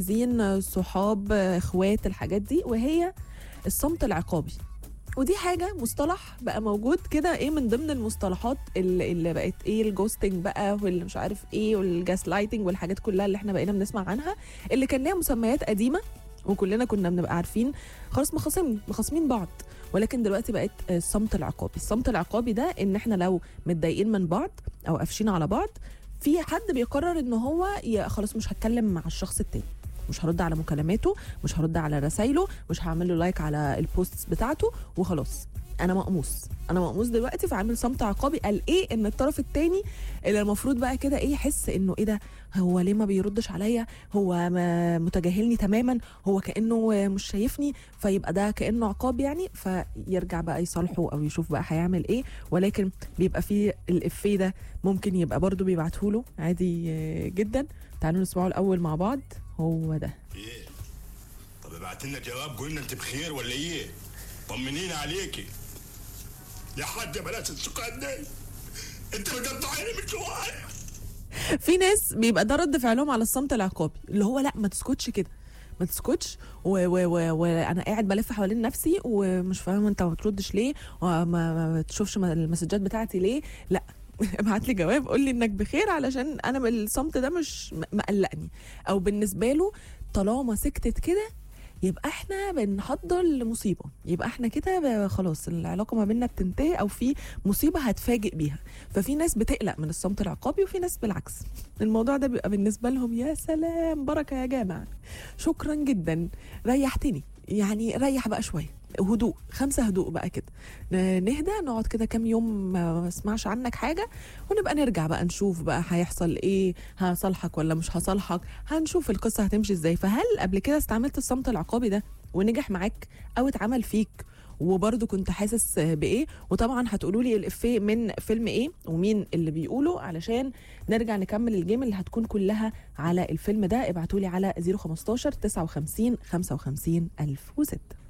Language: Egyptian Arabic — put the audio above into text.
زين صحاب اخوات الحاجات دي وهي الصمت العقابي ودي حاجة مصطلح بقى موجود كده ايه من ضمن المصطلحات اللي, اللي بقت ايه الجوستنج بقى واللي مش عارف ايه والجاس لايتنج والحاجات كلها اللي احنا بقينا بنسمع عنها اللي كان ليها مسميات قديمة وكلنا كنا بنبقى عارفين خلاص مخاصمين مخاصمين بعض ولكن دلوقتي بقت الصمت العقابي الصمت العقابي ده ان احنا لو متضايقين من بعض او قافشين على بعض في حد بيقرر ان هو ي- خلاص مش هتكلم مع الشخص التاني مش هرد على مكالماته مش هرد على رسايله مش هعمل له لايك على البوستس بتاعته وخلاص انا مقموص انا مقموص دلوقتي فعامل صمت عقابي قال ايه ان الطرف التاني اللي المفروض بقى كده ايه يحس انه ايه ده هو ليه ما بيردش عليا هو ما متجاهلني تماما هو كانه مش شايفني فيبقى ده كانه عقاب يعني فيرجع بقى يصالحه او يشوف بقى هيعمل ايه ولكن بيبقى فيه الافيه ده ممكن يبقى برضو بيبعته له عادي آه، جدا تعالوا نسمعه الاول مع بعض هو ده ايه طب ابعت لنا جواب قلنا انت بخير ولا ايه طمنينا عليكي يا حاج بلاش السكان دي انت مقطعيني من جوايا في ناس بيبقى ده رد فعلهم على الصمت العقابي اللي هو لا ما تسكتش كده ما تسكتش وانا و و وأنا قاعد بلف حوالين نفسي ومش فاهم انت ما بتردش ليه وما ما تشوفش ما- المسجات بتاعتي ليه لا ابعت لي جواب قول لي انك بخير علشان انا من الصمت ده مش م- مقلقني او بالنسبه له طالما سكتت كده يبقى احنا بنحضر لمصيبه يبقى احنا كده ب- خلاص العلاقه ما بيننا بتنتهي او في مصيبه هتفاجئ بيها ففي ناس بتقلق من الصمت العقابي وفي ناس بالعكس الموضوع ده بيبقى بالنسبه لهم يا سلام بركه يا جامع شكرا جدا ريحتني يعني ريح بقى شويه هدوء خمسة هدوء بقى كده ن- نهدى نقعد كده كام يوم ما اسمعش عنك حاجة ونبقى نرجع بقى نشوف بقى هيحصل ايه هصالحك ولا مش هصالحك هنشوف القصة هتمشي ازاي فهل قبل كده استعملت الصمت العقابي ده ونجح معاك او اتعمل فيك وبرضه كنت حاسس بايه وطبعا هتقولوا لي الافيه من فيلم ايه ومين اللي بيقوله علشان نرجع نكمل الجيم اللي هتكون كلها على الفيلم ده ابعتوا لي على 015 59 55 1006